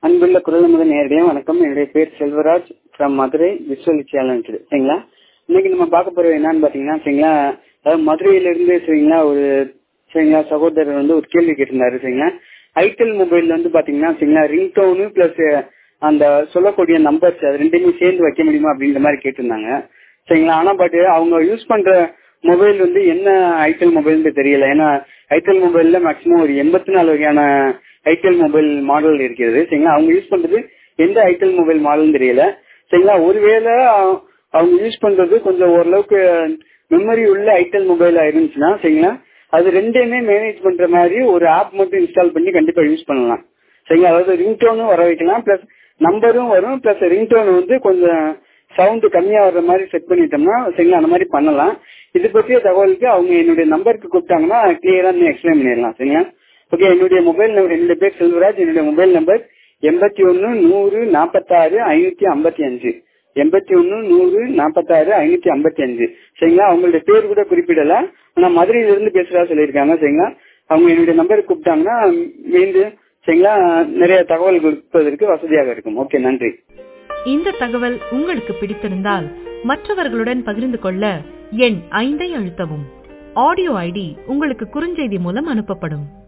அன்புள்ள குரல் முதல் நேரடியாக வணக்கம் என்னுடைய பேர் Selvaraj from Madurai visual challenge சரிங்களா இன்னைக்கு நம்ம பார்க்க போறது என்னன்னு பாத்தீங்கன்னா சரிங்களா அதாவது மதுரையில இருந்து சரிங்களா ஒரு சரிங்களா சகோதரர் வந்து ஒரு கேள்வி கேட்டிருந்தாரு சரிங்களா ஐடெல் மொபைல்ல வந்து பாத்தீங்கன்னா சரிங்களா ரிங்டோனு பிளஸ் அந்த சொல்லக்கூடிய நம்பர்ஸ் அது ரெண்டுமே சேர்ந்து வைக்க முடியுமா அப்படின்ற மாதிரி கேட்டிருந்தாங்க சரிங்களா ஆனா பட் அவங்க யூஸ் பண்ற மொபைல் வந்து என்ன ஐடெல் மொபைல்னு தெரியல ஏன்னா ஐடெல் மொபைல்ல மேக்சிமம் ஒரு எண்பத்தி நாலு வகையான ஐடெல் மொபைல் மாடல் இருக்கிறது சரிங்களா அவங்க யூஸ் பண்றது எந்த ஐடெல் மொபைல் மாடல்னு தெரியல சரிங்களா ஒருவேளை அவங்க யூஸ் பண்றது கொஞ்சம் ஓரளவுக்கு மெமரி உள்ள ஐடெல் மொபைலா இருந்துச்சுன்னா சரிங்களா அது ரெண்டையுமே மேனேஜ் பண்ற மாதிரி ஒரு ஆப் மட்டும் இன்ஸ்டால் பண்ணி கண்டிப்பா யூஸ் பண்ணலாம் சரிங்களா அதாவது ரிங்டோனும் வர வைக்கலாம் பிளஸ் நம்பரும் வரும் பிளஸ் ரிங்டோன் வந்து கொஞ்சம் சவுண்ட் கம்மியா வர்ற மாதிரி செட் பண்ணிட்டோம்னா சரிங்களா அந்த மாதிரி பண்ணலாம் இது பற்றிய தகவலுக்கு அவங்க என்னுடைய நம்பருக்கு கூப்பிட்டாங்கன்னா கிளியரா எக்ஸ்பிளைன் பண்ணிடலாம் சரிங்களா ஓகே என்னுடைய மொபைல் நம்பர் என்னுடைய பேர் செல்வராஜ் என்னுடைய மொபைல் நம்பர் எண்பத்தி ஒன்னு நூறு நாற்பத்தாறு ஐநூத்தி ஐம்பத்தி அஞ்சு எண்பத்தி ஒன்னு நூறு நாற்பத்தாறு ஐநூத்தி ஐம்பத்தி அஞ்சு சரிங்களா அவங்களுடைய பேர் கூட குறிப்பிடல ஆனா மதுரையில இருந்து பேசுறதா சொல்லியிருக்காங்க சரிங்களா அவங்க என்னுடைய நம்பருக்கு கூப்பிட்டாங்கன்னா மீண்டும் சரிங்களா நிறைய தகவல் கொடுப்பதற்கு வசதியாக இருக்கும் ஓகே நன்றி இந்த தகவல் உங்களுக்கு பிடித்திருந்தால் மற்றவர்களுடன் பகிர்ந்து கொள்ள எண் ஐந்தை அழுத்தவும் ஆடியோ ஐடி உங்களுக்கு குறுஞ்செய்தி மூலம் அனுப்பப்படும்